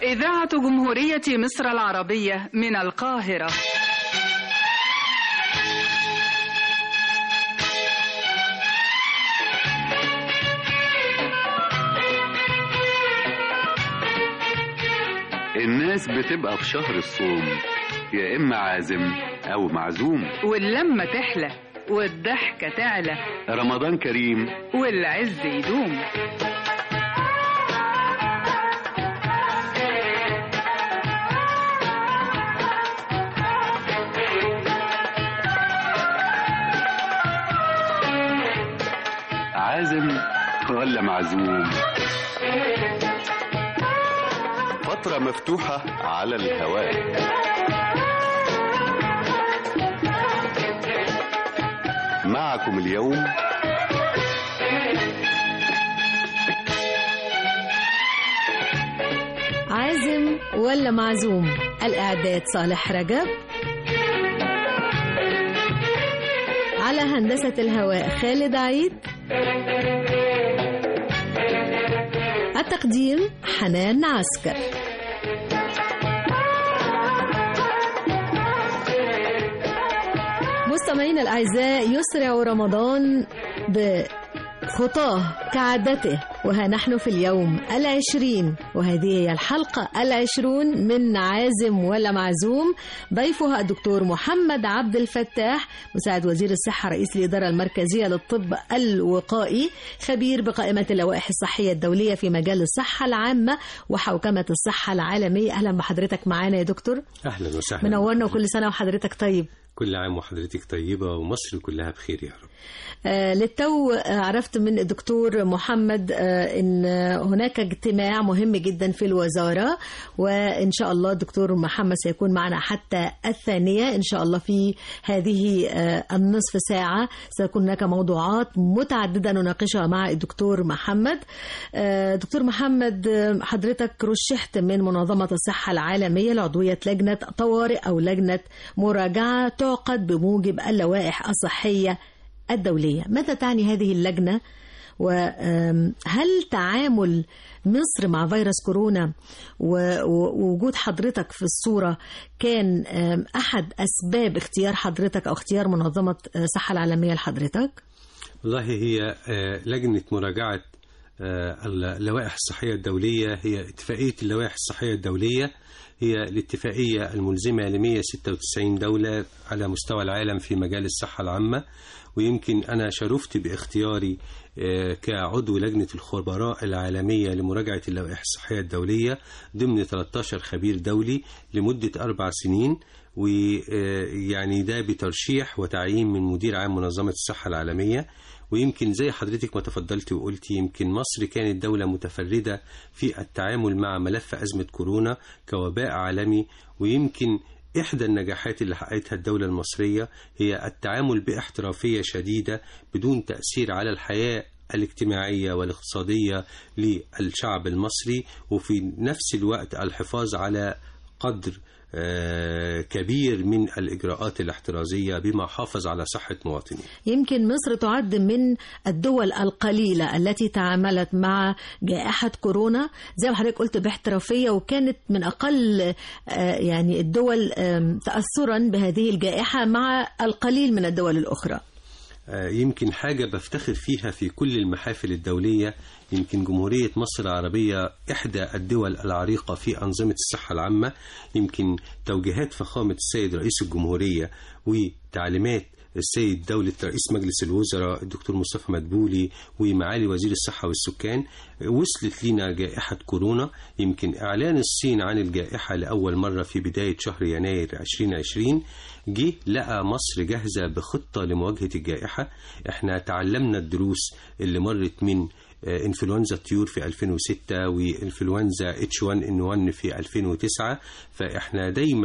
إذاعة جمهورية مصر العربية من القاهرة الناس بتبقى في شهر الصوم يا إما عازم أو معزوم واللمة تحلى والضحكة تعلى رمضان كريم والعز يدوم عازم ولا معزوم فترة مفتوحة على الهواء معكم اليوم عازم ولا معزوم الإعداد صالح رجب على هندسة الهواء خالد عيد التقديم حنان عسكر مستمعينا الأعزاء يسرع رمضان بخطاه كعادته وها نحن في اليوم العشرين وهذه هي الحلقة العشرون من عازم ولا معزوم ضيفها الدكتور محمد عبد الفتاح مساعد وزير الصحة رئيس الإدارة المركزية للطب الوقائي خبير بقائمة اللوائح الصحية الدولية في مجال الصحة العامة وحوكمة الصحة العالمية أهلا بحضرتك معانا يا دكتور اهلا وسهلا منورنا وكل سنة وحضرتك طيب كل عام وحضرتك طيبه ومصر كلها بخير يا رب آه، للتو آه، عرفت من الدكتور محمد آه، ان هناك اجتماع مهم جدا في الوزاره وان شاء الله الدكتور محمد سيكون معنا حتى الثانيه ان شاء الله في هذه آه، النصف ساعه سيكون هناك موضوعات متعدده نناقشها مع الدكتور محمد آه، دكتور محمد آه، حضرتك رشحت من منظمه الصحه العالميه لعضويه لجنه طوارئ او لجنه مراجعه تعقد بموجب اللوائح الصحيه الدولية ماذا تعني هذه اللجنة وهل تعامل مصر مع فيروس كورونا و- و- ووجود حضرتك في الصورة كان آم، أحد أسباب اختيار حضرتك أو اختيار منظمة الصحة العالمية لحضرتك؟ والله هي آه، لجنه مراجعه آه، اللوائح الصحيه الدوليه هي اتفاقيه اللوائح الصحيه الدوليه هي الاتفاقيه الملزمه ل 196 دوله على مستوى العالم في مجال الصحه العامه ويمكن انا شرفت باختياري آه، كعضو لجنه الخبراء العالميه لمراجعه اللوائح الصحيه الدوليه ضمن 13 خبير دولي لمده اربع سنين ويعني ده بترشيح وتعيين من مدير عام منظمة الصحة العالمية ويمكن زي حضرتك ما تفضلت وقلتي يمكن مصر كانت دولة متفردة في التعامل مع ملف أزمة كورونا كوباء عالمي ويمكن إحدى النجاحات اللي حققتها الدولة المصرية هي التعامل باحترافية شديدة بدون تأثير على الحياة الاجتماعية والاقتصادية للشعب المصري وفي نفس الوقت الحفاظ على قدر آه، كبير من الإجراءات الاحترازية بما حافظ على صحة مواطنيه يمكن مصر تعد من الدول القليلة التي تعاملت مع جائحة كورونا زي ما حضرتك قلت باحترافية وكانت من أقل آه، يعني الدول آم، تأثرا بهذه الجائحة مع القليل من الدول الأخرى آه، يمكن حاجة بفتخر فيها في كل المحافل الدولية يمكن جمهورية مصر العربية إحدى الدول العريقة في أنظمة الصحة العامة يمكن توجيهات فخامة السيد رئيس الجمهورية وتعليمات السيد دولة رئيس مجلس الوزراء الدكتور مصطفى مدبولي ومعالي وزير الصحة والسكان وصلت لنا جائحة كورونا يمكن إعلان الصين عن الجائحة لأول مرة في بداية شهر يناير 2020 جه لقى مصر جاهزة بخطة لمواجهة الجائحة احنا تعلمنا الدروس اللي مرت من آه، انفلونزا الطيور في 2006 وانفلونزا H1N1 في 2009 فاحنا دايما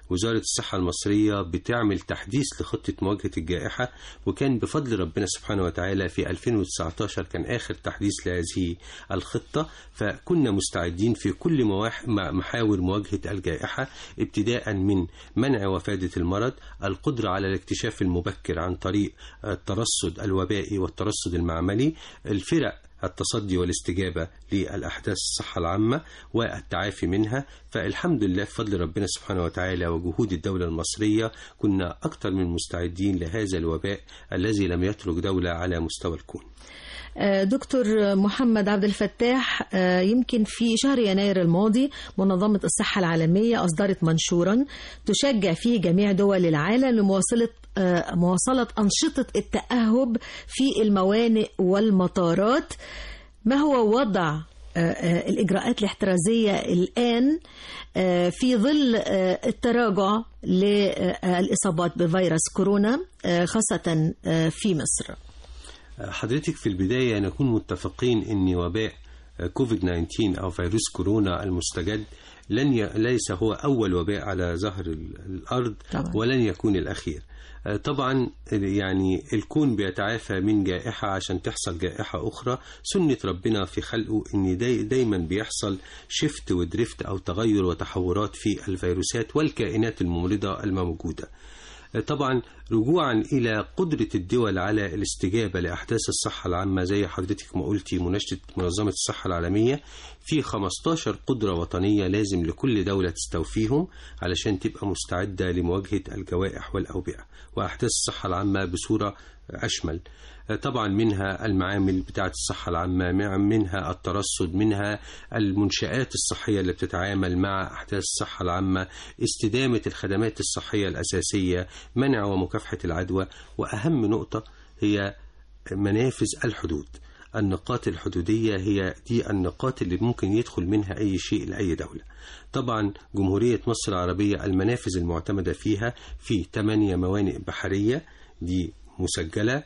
وزارة الصحة المصرية بتعمل تحديث لخطة مواجهة الجائحة وكان بفضل ربنا سبحانه وتعالى في 2019 كان آخر تحديث لهذه الخطة فكنا مستعدين في كل مواح- م- محاور مواجهة الجائحة ابتداء من منع وفادة المرض القدرة على الاكتشاف المبكر عن طريق الترصد الوبائي والترصد المعملي الفرق التصدي والاستجابة للأحداث الصحة العامة والتعافي منها فالحمد لله بفضل ربنا سبحانه وتعالى وجهود الدولة المصرية كنا أكثر من مستعدين لهذا الوباء الذي لم يترك دولة على مستوى الكون آه، دكتور محمد عبد الفتاح آه، يمكن في شهر يناير الماضي منظمة الصحة العالمية أصدرت منشورا تشجع فيه جميع دول العالم لمواصلة آه، مواصلة أنشطة التأهب في الموانئ والمطارات ما هو وضع آه، آه، الإجراءات الاحترازية الآن آه، في ظل آه، التراجع للإصابات بفيروس كورونا آه، خاصة آه، في مصر حضرتك في البداية نكون متفقين أن وباء كوفيد 19 أو فيروس كورونا المستجد لن ي... ليس هو أول وباء على ظهر ال- الأرض طبعاً. ولن يكون الأخير آه، طبعا يعني الكون بيتعافى من جائحة عشان تحصل جائحة أخرى سنة ربنا في خلقه أن داي دايما بيحصل شفت ودريفت أو تغير وتحورات في الفيروسات والكائنات الممرضة الموجودة طبعا رجوعا الى قدره الدول على الاستجابه لاحداث الصحه العامه زي حضرتك ما قلتي مناشده منظمه الصحه العالميه في 15 قدره وطنيه لازم لكل دوله تستوفيهم علشان تبقى مستعده لمواجهه الجوائح والاوبئه واحداث الصحه العامه بصوره اشمل طبعا منها المعامل بتاعة الصحة العامة مع- منها الترصد منها المنشآت الصحية اللي بتتعامل مع أحداث الصحة العامة استدامة الخدمات الصحية الأساسية منع ومكافحة العدوى وأهم نقطة هي منافذ الحدود النقاط الحدودية هي دي النقاط اللي ممكن يدخل منها أي شيء لأي دولة طبعا جمهورية مصر العربية المنافذ المعتمدة فيها في 8 موانئ بحرية دي مسجلة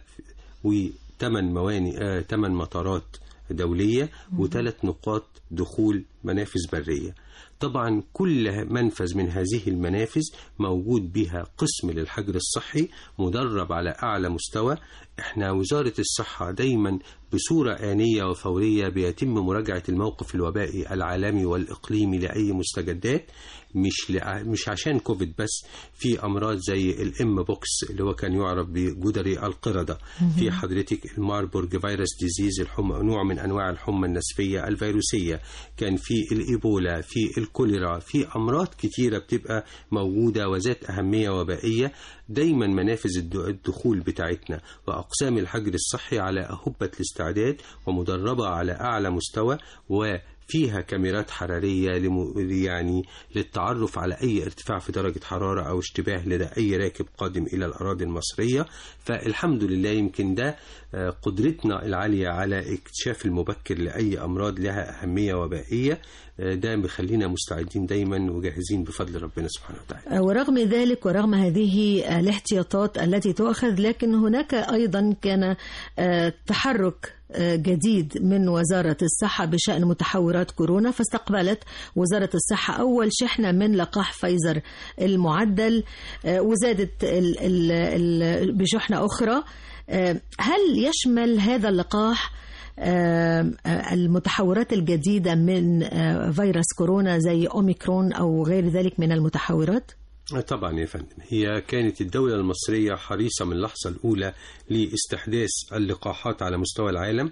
وثمان موانئ آه، ثمان مطارات دولية وثلاث نقاط دخول منافذ برية طبعا كل منفذ من هذه المنافذ موجود بها قسم للحجر الصحي مدرب على أعلى مستوى احنا وزارة الصحة دايما بصورة آنية وفورية بيتم مراجعة الموقف الوبائي العالمي والإقليمي لأي مستجدات مش لع- مش عشان كوفيد بس في أمراض زي الإم بوكس اللي هو كان يعرف بجدري القردة في حضرتك الماربورج فيروس ديزيز الحمى نوع من أنواع الحمى النسفية الفيروسية كان في الإيبولا في الكوليرا في أمراض كتيرة بتبقى موجودة وذات أهمية وبائية دايما منافذ الد- الدخول بتاعتنا وأقسام الحجر الصحي على أهبة الاستعداد ومدربة على أعلى مستوى وفيها كاميرات حرارية لم... يعني للتعرف على أي ارتفاع في درجة حرارة أو اشتباه لدى أي راكب قادم إلى الأراضي المصرية فالحمد لله يمكن ده آه، قدرتنا العالية على اكتشاف المبكر لأي أمراض لها أهمية وبائية آه، ده بيخلينا مستعدين دايما وجاهزين بفضل ربنا سبحانه وتعالى ورغم ذلك ورغم هذه الاحتياطات التي تؤخذ لكن هناك ايضا كان آه، تحرك آه، جديد من وزارة الصحة بشأن متحورات كورونا فاستقبلت وزارة الصحة أول شحنة من لقاح فايزر المعدل آه، وزادت ال- ال- ال- بشحنة أخرى آه، هل يشمل هذا اللقاح آه، آه، المتحورات الجديدة من آه، فيروس كورونا زي أوميكرون أو غير ذلك من المتحورات؟ طبعا يا فندم هي كانت الدولة المصرية حريصة من اللحظة الأولى لاستحداث اللقاحات على مستوى العالم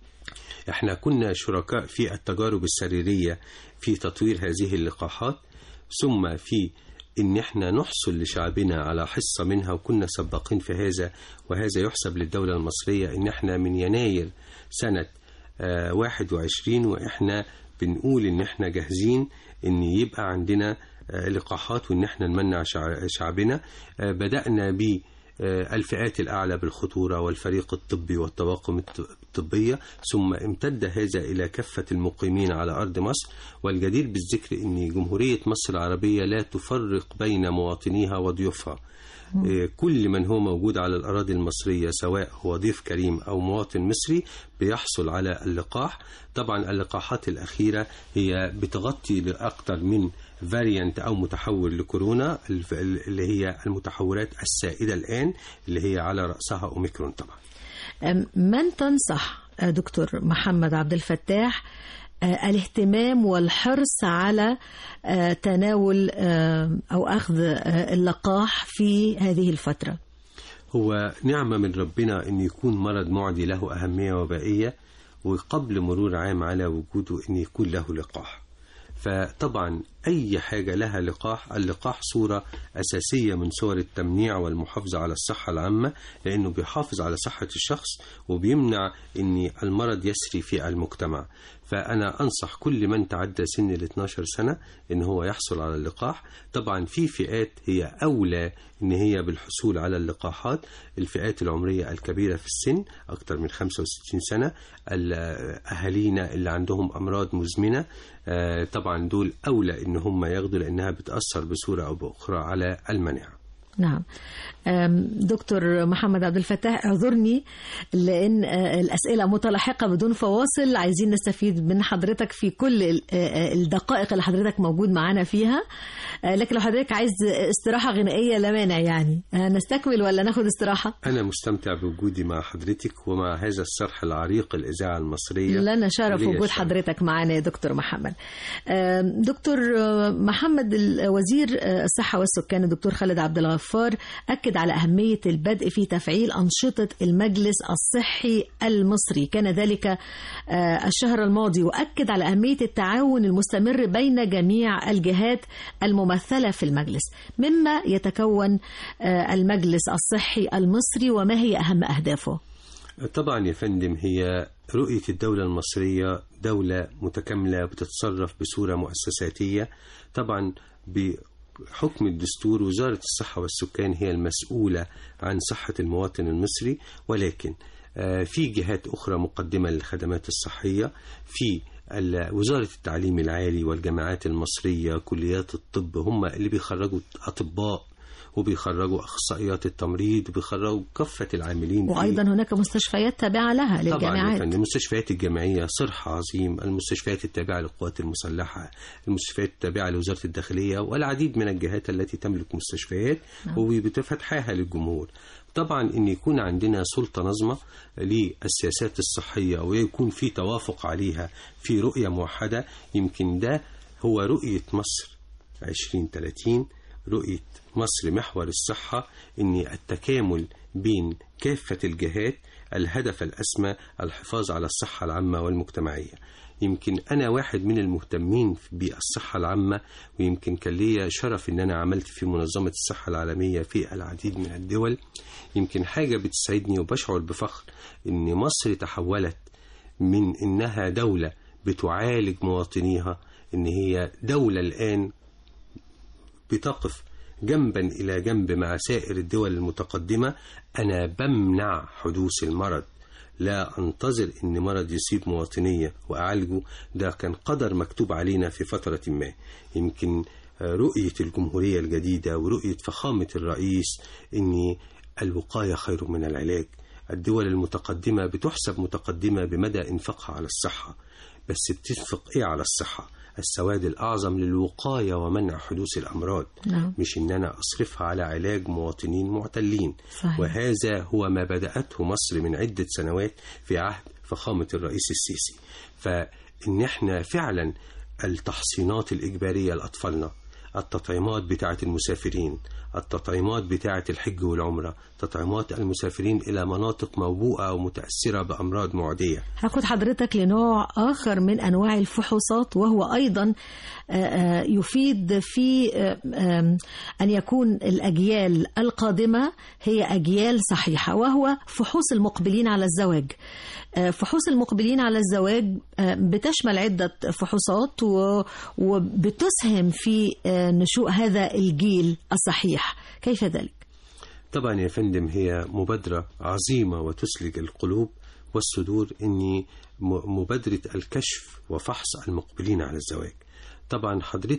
احنا كنا شركاء في التجارب السريرية في تطوير هذه اللقاحات ثم في ان احنا نحصل لشعبنا على حصة منها وكنا سباقين في هذا وهذا يحسب للدولة المصرية ان احنا من يناير سنة آه، 21 واحنا بنقول ان احنا جاهزين ان يبقى عندنا آه، لقاحات وان احنا نمنع شع- شعبنا آه، بدأنا ب آه، الفئات الأعلى بالخطورة والفريق الطبي والطواقم الط- الطبية ثم امتد هذا إلى كافة المقيمين على أرض مصر والجدير بالذكر أن جمهورية مصر العربية لا تفرق بين مواطنيها وضيوفها آه، كل من هو موجود على الأراضي المصرية سواء هو ضيف كريم أو مواطن مصري بيحصل على اللقاح طبعا اللقاحات الأخيرة هي بتغطي لأكثر من فاريانت أو محور لكورونا الف- اللي هي المتحورات السائدة الآن اللي هي على رأسها أوميكرون طبعا أم، من تنصح آه، دكتور محمد عبد الفتاح آه، الاهتمام والحرص على آه، تناول آه، أو أخذ آه، اللقاح في هذه الفترة هو نعمة من ربنا أن يكون مرض معدي له أهمية وبائية وقبل مرور عام على وجوده أن يكون له لقاح فطبعا أي حاجة لها لقاح اللقاح صورة أساسية من صور التمنيع والمحافظة على الصحة العامة لأنه بيحافظ على صحة الشخص وبيمنع أن المرض يسري في المجتمع فأنا أنصح كل من تعدى سن ال 12 سنة أن هو يحصل على اللقاح طبعا في فئات هي أولى أن هي بالحصول على اللقاحات الفئات العمرية الكبيرة في السن أكثر من 65 سنة ال- أهالينا اللي عندهم أمراض مزمنة آه، طبعا دول أولى أن هم ياخدوا لأنها بتأثر بصورة أو بأخرى على المناعة نعم أم، دكتور محمد عبد الفتاح اعذرني لان آه، الاسئله متلاحقه بدون فواصل عايزين نستفيد من حضرتك في كل ال- آه، الدقائق اللي حضرتك موجود معانا فيها آه، لكن لو حضرتك عايز استراحه غنائيه لا مانع يعني آه، نستكمل ولا ناخد استراحه أنا مستمتع بوجودي مع حضرتك ومع هذا الصرح العريق الإذاعة المصرية لنا شرف ولي وجود الشرف. حضرتك معانا يا دكتور محمد آم، دكتور آه، محمد ال- وزير آه، الصحة والسكان الدكتور خالد عبد الغفار أكد على أهمية البدء في تفعيل أنشطة المجلس الصحي المصري كان ذلك آه، الشهر الماضي وأكد على أهمية التعاون المستمر بين جميع الجهات الممثلة في المجلس مما يتكون آه، المجلس الصحي المصري وما هي أهم أهدافه طبعا يا فندم هي رؤية الدولة المصرية دولة متكاملة بتتصرف بصورة مؤسساتية طبعا بحكم الدستور وزارة الصحة والسكان هي المسؤولة عن صحة المواطن المصري ولكن آه، في جهات أخرى مقدمة للخدمات الصحية في ال- وزارة التعليم العالي والجامعات المصرية كليات الطب هم اللي بيخرجوا أطباء وبيخرجوا أخصائيات التمريض وبيخرجوا كافة العاملين في- وأيضا هناك مستشفيات تابعة لها طبعا يا للجامعات فندم المستشفيات الجامعية صرح عظيم المستشفيات التابعة للقوات المسلحة المستشفيات التابعة لوزارة الداخلية والعديد من الجهات التي تملك مستشفيات وبتفتحها للجمهور طبعا ان يكون عندنا سلطه نظمه للسياسات الصحيه ويكون في توافق عليها في رؤيه موحده يمكن ده هو رؤيه مصر 2030 رؤيه مصر محور الصحه ان التكامل بين كافه الجهات الهدف الاسمى الحفاظ على الصحه العامه والمجتمعيه يمكن أنا واحد من المهتمين بالصحة العامة ويمكن كان ليا شرف إن أنا عملت في منظمة الصحة العالمية في العديد من الدول يمكن حاجة بتسعدني وبشعر بفخر إن مصر تحولت من إنها دولة بتعالج مواطنيها إن هي دولة الآن بتقف جنبا إلى جنب مع سائر الدول المتقدمة أنا بمنع حدوث المرض لا أنتظر إن مرض يصيب مواطنية وأعالجه ده كان قدر مكتوب علينا في فترة ما يمكن آه، رؤية الجمهورية الجديدة ورؤية فخامة الرئيس إن الوقاية خير من العلاج الدول المتقدمة بتحسب متقدمة بمدى إنفاقها على الصحة بس بتنفق إيه على الصحة السواد الأعظم للوقاية ومنع حدوث الأمراض نعم. مش إن أنا أصرفها على علاج مواطنين معتلين صحيح. وهذا هو ما بدأته مصر من عدة سنوات في عهد فخامة الرئيس السيسي فإن إحنا فعلا التحصينات الإجبارية لأطفالنا التطعيمات بتاعة المسافرين التطعيمات بتاعة الحج والعمرة تطعيمات المسافرين إلى مناطق موبوءة ومتأثرة بأمراض معدية هاخد حضرتك لنوع آخر من أنواع الفحوصات وهو أيضا آه، آه، يفيد في آه، آم، أن يكون الأجيال القادمة هي أجيال صحيحة وهو فحوص المقبلين على الزواج آه، فحوص المقبلين على الزواج آه، بتشمل عدة فحوصات و- وبتسهم في آه، نشوء هذا الجيل الصحيح كيف ذلك؟ طبعا يا فندم هي مبادرة عظيمة وتسلج القلوب والصدور إني م- مبادرة الكشف وفحص المقبلين على الزواج طبعا حضرتك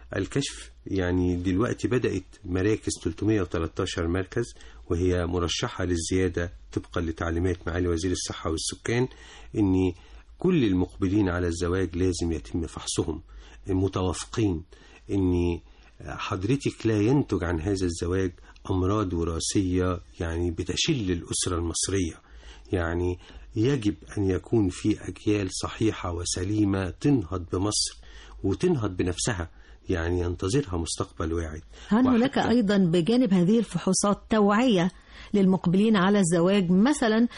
الكشف يعني دلوقتي بدأت مراكز 313 مركز وهي مرشحة للزيادة طبقا لتعليمات معالي وزير الصحة والسكان ان كل المقبلين على الزواج لازم يتم فحصهم متوافقين ان حضرتك لا ينتج عن هذا الزواج أمراض وراثية يعني بتشل الأسرة المصرية يعني يجب أن يكون في أجيال صحيحة وسليمة تنهض بمصر وتنهض بنفسها يعني ينتظرها مستقبل واعد هل هناك وحتى- أيضا بجانب هذه الفحوصات توعية للمقبلين على الزواج مثلا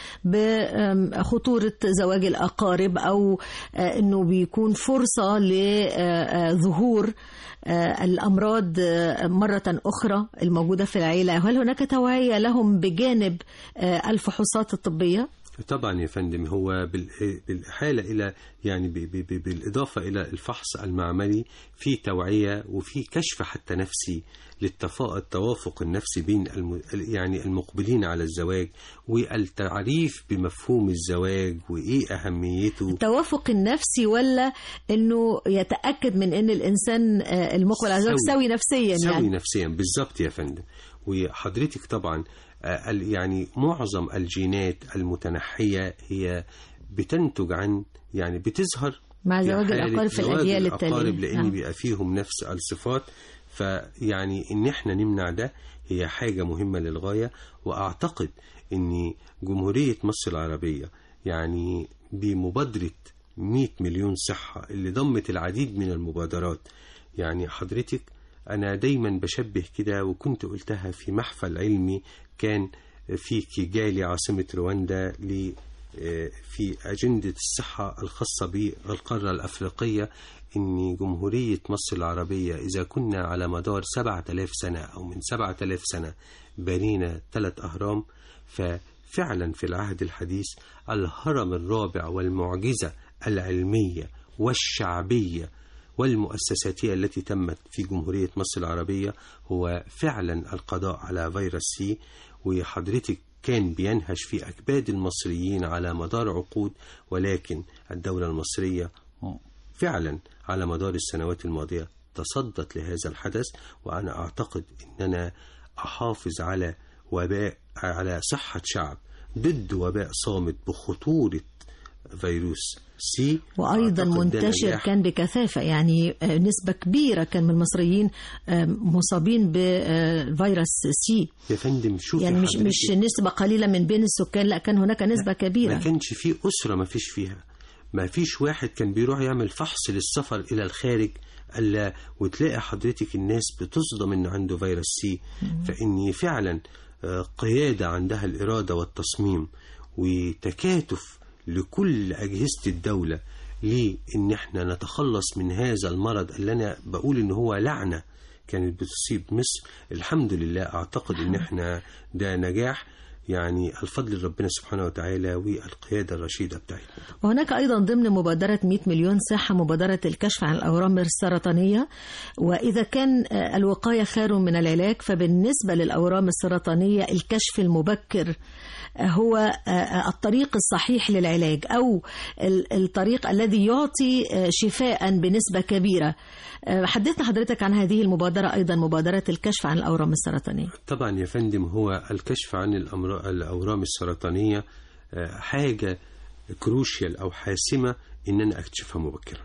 بخطورة زواج الأقارب أو آه، أنه بيكون فرصة لظهور الأمراض آه، مرة أخرى الموجودة في العيلة هل هناك توعية لهم بجانب آه، الفحوصات الطبية؟ طبعا يا فندم هو بال- بالإحالة إلى يعني ب- ب- ب- بالإضافة إلى الفحص المعملي في توعية وفي كشف حتى نفسي للتفا- التوافق النفسي بين الم يعني المقبلين على الزواج والتعريف بمفهوم الزواج وإيه أهميته التوافق النفسي ولا أنه يتأكد من أن الإنسان آه، المقبل على الزواج سوي. سوي نفسيا سوي يعني نفسيا بالظبط يا فندم وحضرتك طبعا آه، ال- يعني معظم الجينات المتنحية هي بتنتج عن يعني بتظهر مع في زواج حالة الأقارب في زواج الأجيال الأقارب التالية لأن نعم. بيبقى فيهم نفس الصفات فيعني إن إحنا نمنع ده هي حاجة مهمة للغاية وأعتقد إن جمهورية مصر العربية يعني بمبادرة 100 مليون صحة اللي ضمت العديد من المبادرات يعني حضرتك أنا دايما بشبه كده وكنت قلتها في محفل علمي كان في كيجالي عاصمة رواندا ل في أجندة الصحة الخاصة بالقارة الأفريقية إن جمهورية مصر العربية إذا كنا على مدار سبعة آلاف سنة أو من سبعة آلاف سنة بنينا ثلاث أهرام ففعلا في العهد الحديث الهرم الرابع والمعجزة العلمية والشعبية والمؤسساتية التي تمت في جمهورية مصر العربية هو فعلا القضاء على فيروس سي وحضرتك كان بينهش في أكباد المصريين على مدار عقود ولكن الدولة المصرية فعلا على مدار السنوات الماضية تصدت لهذا الحدث وأنا أعتقد أننا أحافظ على وباء على صحة شعب ضد وباء صامت بخطورة فيروس سي وأيضا أعتقد ده منتشر نجاح. كان بكثافة يعني آه، نسبة كبيرة كان من المصريين آه، مصابين بفيروس سي يا فندم شوفي يعني مش حضرتك، مش نسبة قليلة من بين السكان لا كان هناك نسبة ما كبيرة كانش في أسرة ما فيش فيها ما فيش واحد كان بيروح يعمل فحص للسفر إلى الخارج ألا وتلاقي حضرتك الناس بتصدم إنه عنده فيروس سي فإني فعلا آه، قيادة عندها الإرادة والتصميم وتكاتف لكل أجهزة الدولة لإن احنا نتخلص من هذا المرض اللي أنا بقول إن هو لعنة كانت بتصيب مصر الحمد لله أعتقد إن احنا ده نجاح يعني الفضل ربنا سبحانه وتعالى والقيادة الرشيدة بتاعتنا وهناك أيضا ضمن مبادرة 100 مليون صحة مبادرة الكشف عن الأورام السرطانية وإذا كان آه، الوقاية خير من العلاج فبالنسبة للأورام السرطانية الكشف المبكر آه، هو آه، آه، الطريق الصحيح للعلاج أو ال- الطريق الذي يعطي آه، شفاء بنسبة كبيرة آه، حدثنا حضرتك عن هذه المبادرة أيضا مبادرة الكشف عن الأورام السرطانية طبعا يا فندم هو الكشف عن الأمر- الأورام السرطانية آه، حاجة كروشيال أو حاسمة إن أنا أكتشفها مبكرا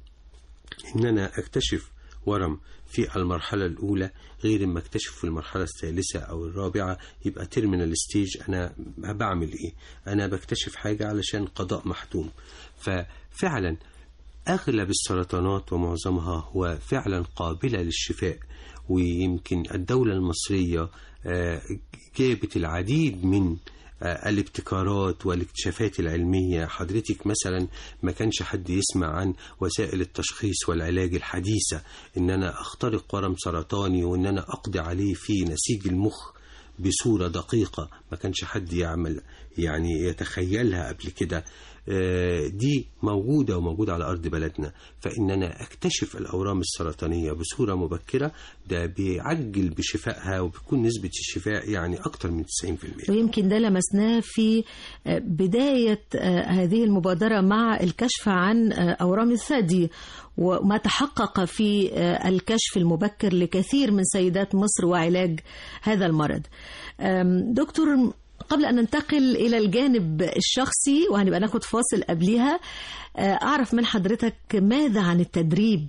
إن أنا أكتشف ورم في المرحلة الأولى غير ما أكتشف في المرحلة الثالثة أو الرابعة يبقى تيرمينال ستيج أنا بعمل إيه أنا بكتشف حاجة علشان قضاء محتوم ففعلا أغلب السرطانات ومعظمها هو فعلا قابلة للشفاء ويمكن الدولة المصرية آه، جابت العديد من آه، الابتكارات والاكتشافات العلمية حضرتك مثلا ما كانش حد يسمع عن وسائل التشخيص والعلاج الحديثة ان انا اخترق ورم سرطاني وان انا اقضي عليه في نسيج المخ بصورة دقيقة ما كانش حد يعمل يعني يتخيلها قبل كده آه، دي موجودة وموجودة على أرض بلدنا فإن أنا أكتشف الأورام السرطانية بصورة مبكرة ده بيعجل بشفائها وبيكون نسبة الشفاء يعني أكتر من 90% ويمكن ده لمسناه في آه، بداية آه، هذه المبادرة مع الكشف عن آه، أورام الثدي وما تحقق في آه، الكشف المبكر لكثير من سيدات مصر وعلاج هذا المرض آم، دكتور قبل أن ننتقل إلى الجانب الشخصي وهنبقى ناخد فاصل قبلها آه، أعرف من حضرتك ماذا عن التدريب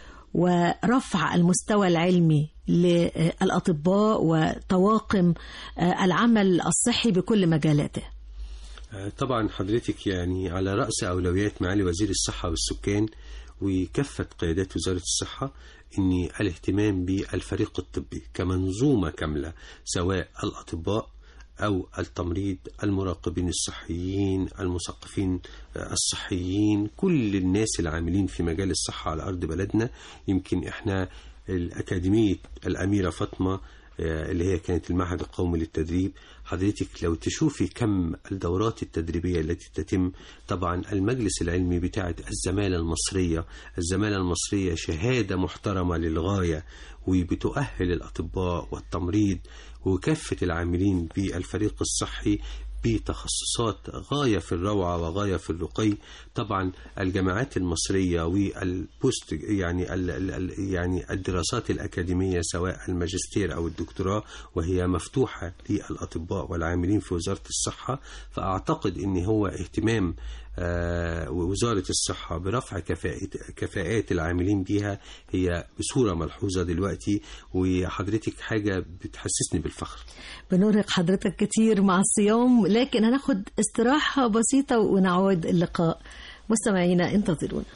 ورفع المستوى العلمي للأطباء وطواقم آه، العمل الصحي بكل مجالاته آه، طبعا حضرتك يعني على رأس أولويات معالي وزير الصحة والسكان وكافة قيادات وزارة الصحة أن الاهتمام بالفريق الطبي كمنظومة كاملة سواء الأطباء أو التمريض المراقبين الصحيين المثقفين آه، الصحيين كل الناس العاملين في مجال الصحة على أرض بلدنا يمكن إحنا الأكاديمية الأميرة فاطمة آه، اللي هي كانت المعهد القومي للتدريب حضرتك لو تشوفي كم الدورات التدريبية التي تتم طبعا المجلس العلمي بتاعة الزمالة المصرية الزمالة المصرية شهادة محترمة للغاية وبتؤهل الأطباء والتمريض وكافة العاملين بالفريق الصحي بتخصصات غاية في الروعة وغاية في الرقي طبعا الجامعات المصرية والبوست يعني ال ال يعني الدراسات الأكاديمية سواء الماجستير أو الدكتوراه وهي مفتوحة للأطباء والعاملين في وزارة الصحة فأعتقد أن هو اهتمام آه، ووزارة الصحة برفع كفاءة كفاءات العاملين بها هي بصورة ملحوظة دلوقتي وحضرتك حاجة بتحسسني بالفخر بنرهق حضرتك كتير مع الصيام لكن هناخد استراحة بسيطة ونعود اللقاء مستمعينا انتظرونا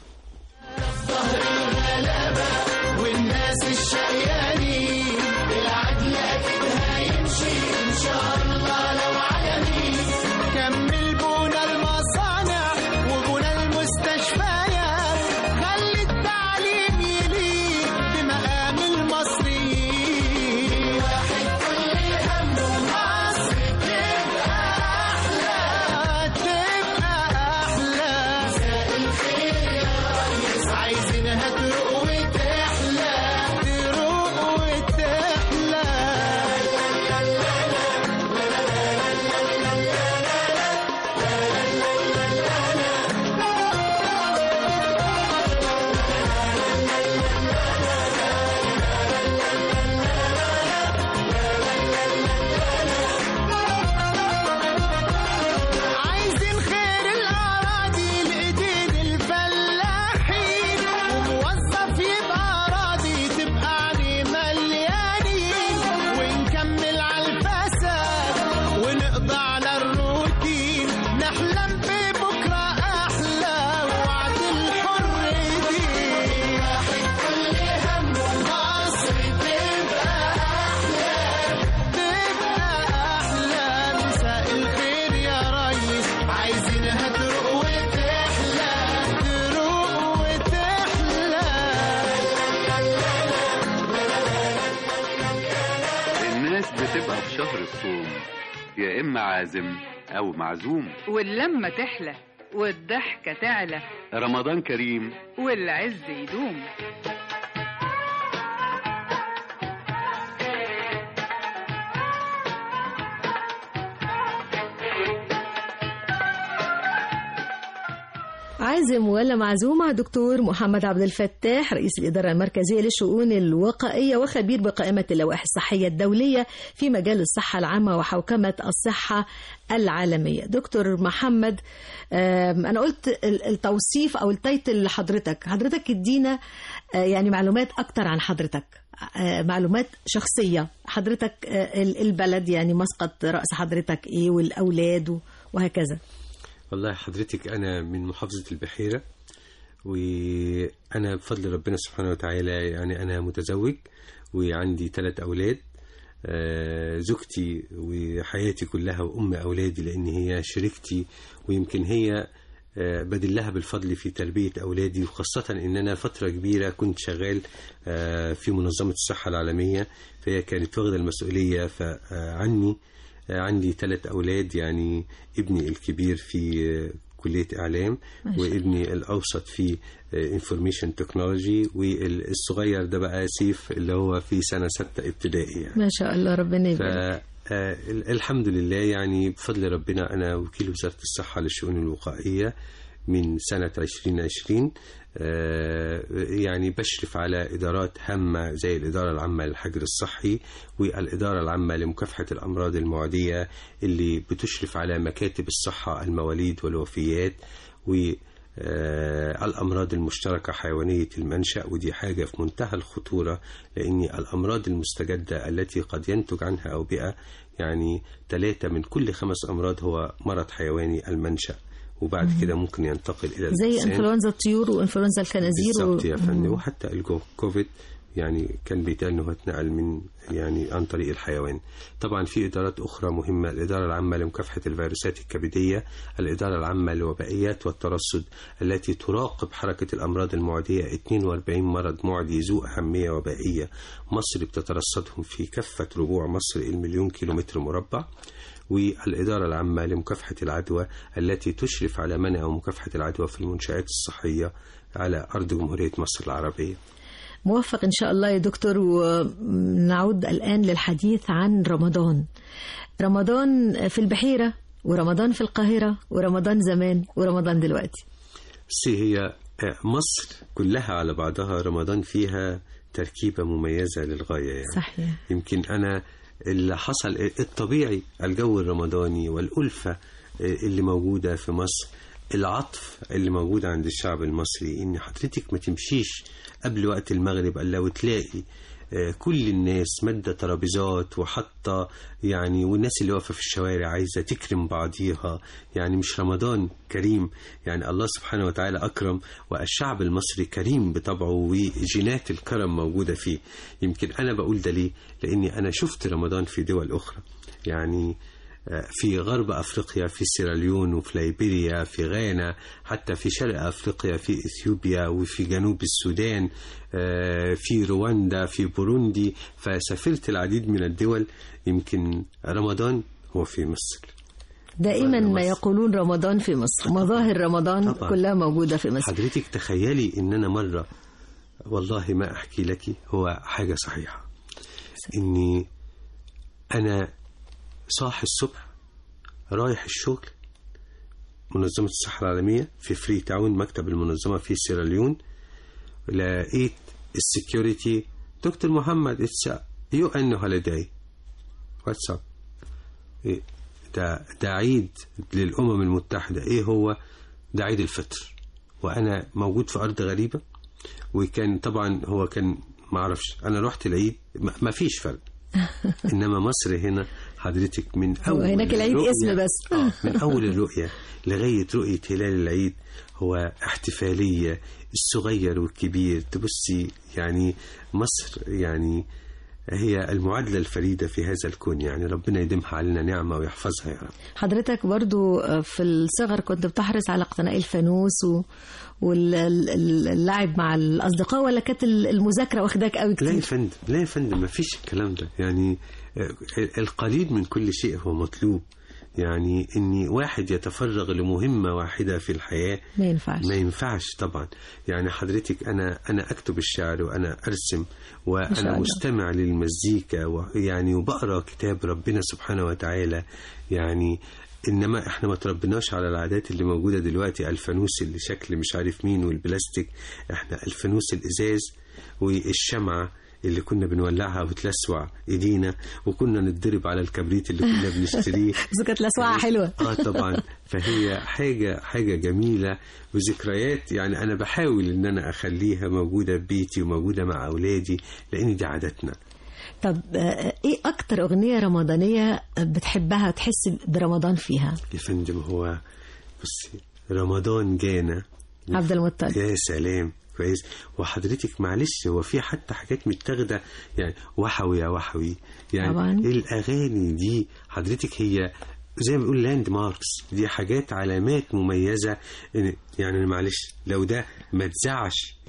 والناس الشقيانين العدل اكيد هيمشي ان شاء الله لو عالمي كمل بونا المصانع وبونا المستشفيات خلي التعليم يليق بمقام المصريين واحد كل همه مصر تبقى احلى تبقى احلى مساء الخير يا ريس عايزينها تروق وتحلى تروق وتحلى عايزين خير الأراضي لإيدين الفلاحين وموظف يبقى راضي تبقى عليه مليانين ونكمل على الفساد ونقضى على الروتين نحلم ببكرة أحلى وعد الحر دين واحد كل همه مصر تبقى أحلى تبقى أحلى مساء الخير يا ريس عايزينها تروق وتحلى تروق وتحلى الناس بتبقى في شهر الصوم يا إما عازم أو معزوم واللمة تحلى والضحكة تعلى رمضان كريم والعز يدوم عازم ولا معزومة دكتور محمد عبد الفتاح رئيس الإدارة المركزية للشؤون الوقائية وخبير بقائمة اللوائح الصحية الدولية في مجال الصحة العامة وحوكمة الصحة العالمية دكتور محمد آم، أنا قلت ال- التوصيف أو التايتل لحضرتك حضرتك ادينا آه، يعني معلومات أكتر عن حضرتك آه، معلومات شخصية حضرتك آه، ال- البلد يعني مسقط رأس حضرتك إيه والأولاد و- وهكذا والله حضرتك أنا من محافظة البحيرة وأنا بفضل ربنا سبحانه وتعالى يعني أنا متزوج وعندي ثلاث أولاد آه، زوجتي وحياتي كلها وأم أولادي لأن هي شريكتي ويمكن هي آه، بدلها بالفضل في تربية أولادي وخاصة إن أنا فترة كبيرة كنت شغال آه، في منظمة الصحة العالمية فهي كانت واخدة المسؤولية ف- آه، عني عندي ثلاث أولاد يعني ابني الكبير في كليه اعلام ما شاء وابني الاوسط في انفورميشن تكنولوجي والصغير ده بقى سيف اللي هو في سنه سته ابتدائي يعني ما شاء الله ربنا يبارك فالحمد لله يعني بفضل ربنا أنا وكيل وزارة الصحة للشؤون الوقائية من سنة 2020 آه، يعني بشرف على إدارات هامة زي الإدارة العامة للحجر الصحي والإدارة العامة لمكافحة الأمراض المعدية اللي بتشرف على مكاتب الصحة المواليد والوفيات و آه، الأمراض المشتركة حيوانية المنشأ ودي حاجة في منتهى الخطورة لأن الأمراض المستجدة التي قد ينتج عنها أوبئة يعني ثلاثة من كل خمس أمراض هو مرض حيواني المنشأ وبعد كده ممكن ينتقل إلى زي الإنسان. انفلونزا الطيور وانفلونزا الخنازير بالظبط يا فندم مم. وحتى الكوفيد يعني كان بيتقال انه اتنقل من يعني عن طريق الحيوان طبعا في ادارات اخرى مهمه الاداره العامه لمكافحه الفيروسات الكبديه الاداره العامه للوبائيات والترصد التي تراقب حركه الامراض المعديه 42 مرض معدي ذو اهميه وبائيه مصر بتترصدهم في كافه ربوع مصر المليون كيلومتر مربع والإدارة العامة لمكافحة العدوى التي تشرف على منع ومكافحة العدوى في المنشآت الصحية على أرض جمهورية مصر العربية موفق إن شاء الله يا دكتور ونعود الآن للحديث عن رمضان رمضان في البحيرة ورمضان في القاهرة ورمضان زمان ورمضان دلوقتي بس هي مصر كلها على بعضها رمضان فيها تركيبة مميزة للغاية يعني صحيح يمكن أنا اللي حصل الطبيعي الجو الرمضاني والألفة اللي موجودة في مصر العطف اللي موجود عند الشعب المصري إن حضرتك ما تمشيش قبل وقت المغرب إلا وتلاقي آه، كل الناس مادة ترابيزات وحاطة يعني والناس اللي واقفة في الشوارع عايزة تكرم بعضيها يعني مش رمضان كريم يعني الله سبحانه وتعالى أكرم والشعب المصري كريم بطبعه وجينات الكرم موجودة فيه يمكن أنا بقول ده ليه لأني أنا شفت رمضان في دول أخرى يعني في غرب افريقيا في سيراليون وفي ليبيريا في غانا حتى في شرق افريقيا في اثيوبيا وفي جنوب السودان آه، في رواندا في بوروندي فسافرت العديد من الدول يمكن رمضان هو في مصر دائما مصر. ما يقولون رمضان في مصر مظاهر رمضان طبعاً. كلها موجودة في مصر حضرتك تخيلي ان انا مره والله ما احكي لك هو حاجه صحيحه اني انا صاحي الصبح رايح الشغل منظمة الصحة العالمية في فري تاون مكتب المنظمة في سيراليون لقيت السكيورتي دكتور محمد اتس يو ان هوليداي واتساب إيه ده ده عيد للأمم المتحدة ايه هو ده عيد الفطر وانا موجود في ارض غريبة وكان طبعا هو كان ما اعرفش انا رحت العيد ما ما فيش فرق انما مصر هنا حضرتك من هو اول هناك العيد الرؤية- اسم بس. آه من اول الرؤيه لغايه رؤيه هلال العيد هو احتفاليه الصغير والكبير تبصي يعني مصر يعني هي المعادلة الفريدة في هذا الكون يعني ربنا يديمها علينا نعمة ويحفظها يا رب حضرتك برضو في الصغر كنت بتحرص على اقتناء الفانوس و... واللعب مع الأصدقاء ولا كانت المذاكرة واخداك قوي لا يا كتير فندم لا يا فندم ما فيش الكلام ده يعني آه، القليل من كل شيء هو مطلوب يعني ان واحد يتفرغ لمهمة واحدة في الحياة ما ينفعش ما ينفعش طبعا يعني حضرتك انا انا اكتب الشعر وانا ارسم ما شاء وانا الله. مستمع للمزيكا ويعني وبقرا كتاب ربنا سبحانه وتعالى يعني انما احنا ما تربناش على العادات اللي موجوده دلوقتي الفانوس اللي شكل مش عارف مين والبلاستيك احنا الفانوس الازاز والشمعه اللي كنا بنولعها وتلسوع ايدينا وكنا نتضرب على الكبريت اللي كنا بنشتريه بس كانت لسواعة حلوة اه طبعا فهي حاجه حاجه جميله وذكريات يعني انا بحاول ان انا اخليها موجوده في بيتي وموجوده مع اولادي لان دي عاداتنا طب آه، ايه اكتر اغنية رمضانية بتحبها تحس برمضان فيها يا فندم هو بصي رمضان جانا عبد المطلب يا سلام كويس وحضرتك معلش هو في حتى حاجات متاخده يعني وحوي يا وحوي يعني طبعاً. الاغاني دي حضرتك هي زي ما بنقول لاند ماركس دي حاجات علامات مميزه إن- يعني أنا معلش لو ده ما اتذاعش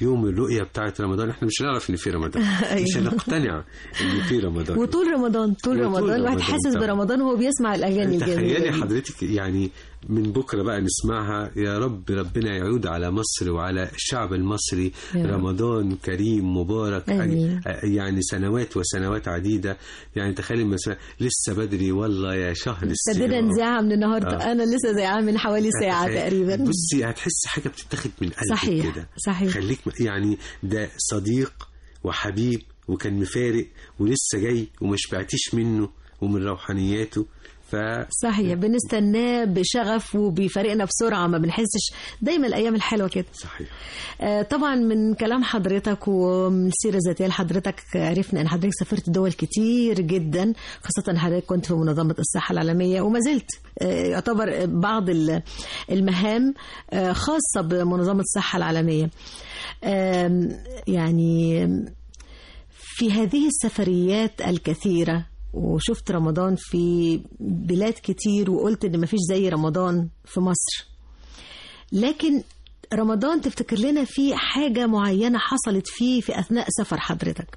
يوم الرؤيه بتاعت رمضان احنا مش هنعرف ان في رمضان مش هنقتنع ان في رمضان وطول رمضان طول وطول رمضان الواحد رمضان حاسس طبعا. برمضان وهو بيسمع الاغاني تخيلي الجميله حضرتك يعني من بكره بقى نسمعها يا رب ربنا يعود على مصر وعلى الشعب المصري يا رب. رمضان كريم مبارك آمين. أج- يعني سنوات وسنوات عديده يعني تخيلي مثلا لسه بدري والله يا شهر الصيام ابتدينا نذاعها من النهارده آه. انا لسه زيها من حوالي ساعه تخيل- تقريبا بصي هتحس حاجه بتتاخد من قلبك صحيح، كده صحيح. خليك م- يعني ده صديق وحبيب وكان مفارق ولسه جاي وما شبعتيش منه ومن روحانياته ف صحيح بنستناه بشغف وبيفارقنا بسرعه ما بنحسش دايما الايام الحلوه كده صحيح آه، طبعا من كلام حضرتك ومن السيره الذاتيه لحضرتك عرفنا ان حضرتك سافرت دول كتير جدا خاصه حضرتك كنت في منظمه الصحه العالميه وما زلت آه، يعتبر بعض ال- المهام آه، خاصه بمنظمه الصحه العالميه آم، يعني في هذه السفريات الكثيره وشفت رمضان في بلاد كتير وقلت ان مفيش زي رمضان في مصر لكن رمضان تفتكر لنا فيه حاجة معينة حصلت فيه في أثناء سفر حضرتك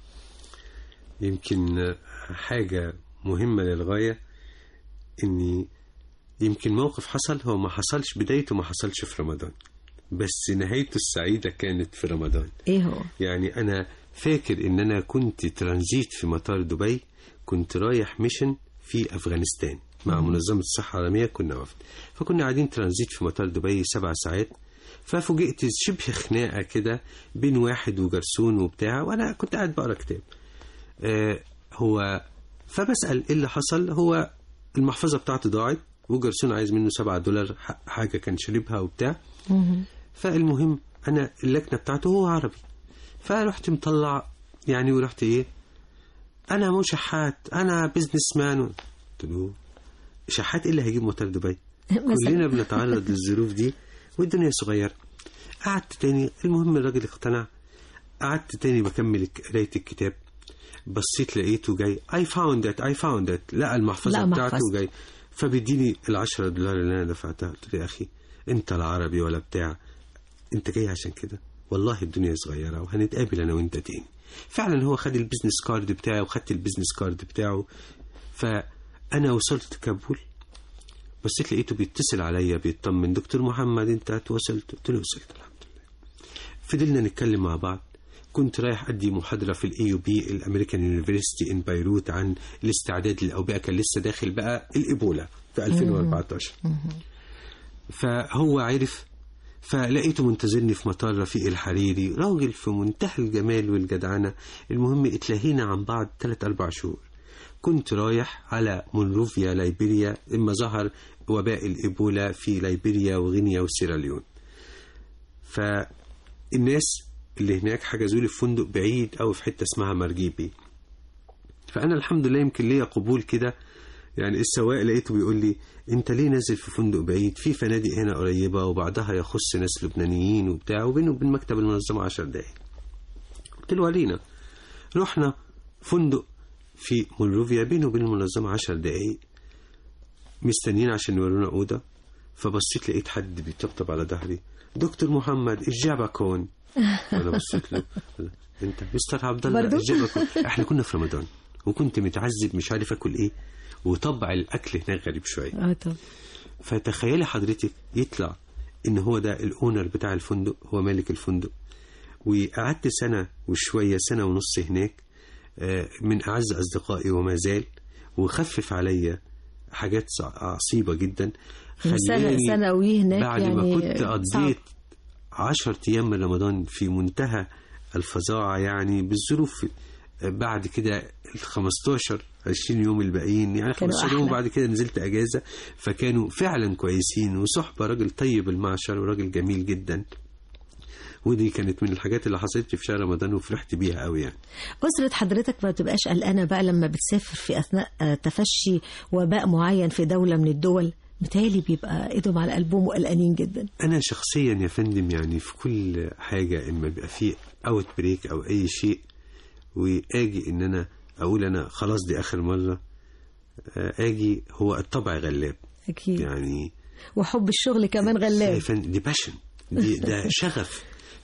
يمكن حاجة مهمة للغاية إني يمكن موقف حصل هو ما حصلش بدايته ما حصلش في رمضان بس نهايته السعيدة كانت في رمضان إيه هو؟ يعني أنا فاكر إن أنا كنت ترانزيت في مطار دبي كنت رايح ميشن في أفغانستان مع منظمة الصحة العالمية كنا وفد فكنا قاعدين ترانزيت في مطار دبي سبع ساعات ففوجئت شبه خناقة كده بين واحد وجرسون وبتاع وأنا كنت قاعد بقرا كتاب آه هو فبسأل إيه اللي حصل هو المحفظة بتاعته ضاعت وجرسون عايز منه سبعة دولار ح- حاجة كان شربها وبتاع فالمهم انا اللكنه بتاعته هو عربي فرحت مطلع يعني ورحت ايه انا مو شحات انا بزنس مان قلت له شحات ايه اللي هيجيب موتور دبي كلنا بنتعرض للظروف دي والدنيا صغيره قعدت تاني المهم الراجل اقتنع قعدت تاني بكمل ك- قرايه الكتاب بصيت لقيته جاي اي فاوند ات اي فاوند ات لقى المحفظه لقى بتاعته محفظة. جاي فبيديني ال 10 دولار اللي انا دفعتها قلت له يا اخي انت لا عربي ولا بتاع انت جاي عشان كده والله الدنيا صغيره وهنتقابل انا وانت تاني فعلا هو خد البيزنس كارد بتاعه وخدت البيزنس كارد بتاعه فانا وصلت كابول بصيت لقيته بيتصل عليا بيطمن دكتور محمد انت اتوصلت قلت له وصلت الحمد لله فضلنا نتكلم مع بعض كنت رايح ادي محاضره في الاي بي الامريكان يونيفرسيتي ان بيروت عن الاستعداد للاوبئه كان لسه داخل بقى الايبولا في 2014 فهو عرف فلقيته منتظرني في مطار رفيق الحريري راجل في منتهى الجمال والجدعنة المهم اتلهينا عن بعض ثلاث أربع شهور كنت رايح على مونروفيا ليبيريا إما ظهر وباء الإيبولا في ليبيريا وغينيا وسيراليون فالناس اللي هناك حجزوا لي في فندق بعيد أو في حتة اسمها مرجيبي فأنا الحمد لله يمكن ليا قبول كده يعني السواق لقيته بيقول لي انت ليه نازل في فندق بعيد في فنادق هنا قريبه وبعضها يخص ناس لبنانيين وبتاع وبينه وبين مكتب المنظمه 10 دقايق قلت له ورينا رحنا فندق في مونروفيا بينه وبين المنظمه 10 دقايق مستنيين عشان يورونا اوضه فبصيت لقيت حد بيطبطب على ظهري دكتور محمد اجابك هون انا بصيت له انت مستر عبد الله برضو؟ اجابك هون احنا كنا في رمضان وكنت متعذب مش عارف اكل ايه وطبع الاكل هناك غريب شويه اه طب فتخيلي حضرتك يطلع ان هو ده الاونر بتاع الفندق هو مالك الفندق وقعدت سنه وشويه سنه ونص هناك آه، من اعز اصدقائي وما زال وخفف عليا حاجات صع- عصيبه جدا سنة خلاني سنوي هناك بعد يعني ما كنت صعب. قضيت عشر أيام من رمضان في منتهى الفظاعة يعني بالظروف بعد كده ال 15 20 يوم الباقيين يعني كانوا 15 يوم أحلى. بعد كده نزلت أجازة فكانوا فعلا كويسين وصحبة راجل طيب المعشر وراجل جميل جدا ودي كانت من الحاجات اللي حصلت لي في شهر رمضان وفرحت بيها قوي يعني أسرة حضرتك ما بتبقاش قلقانة بقى لما بتسافر في أثناء آه، تفشي وباء معين في دولة من الدول بتهيألي بيبقى ايدهم على قلبهم وقلقانين جدا انا شخصيا يا فندم يعني في كل حاجه اما بيبقى فيه اوت بريك او اي شيء واجي ان انا اقول انا خلاص دي اخر مره آه، اجي هو الطبع غلاب أكيد يعني وحب الشغل كمان يا غلاب فندم دي باشن دي ده شغف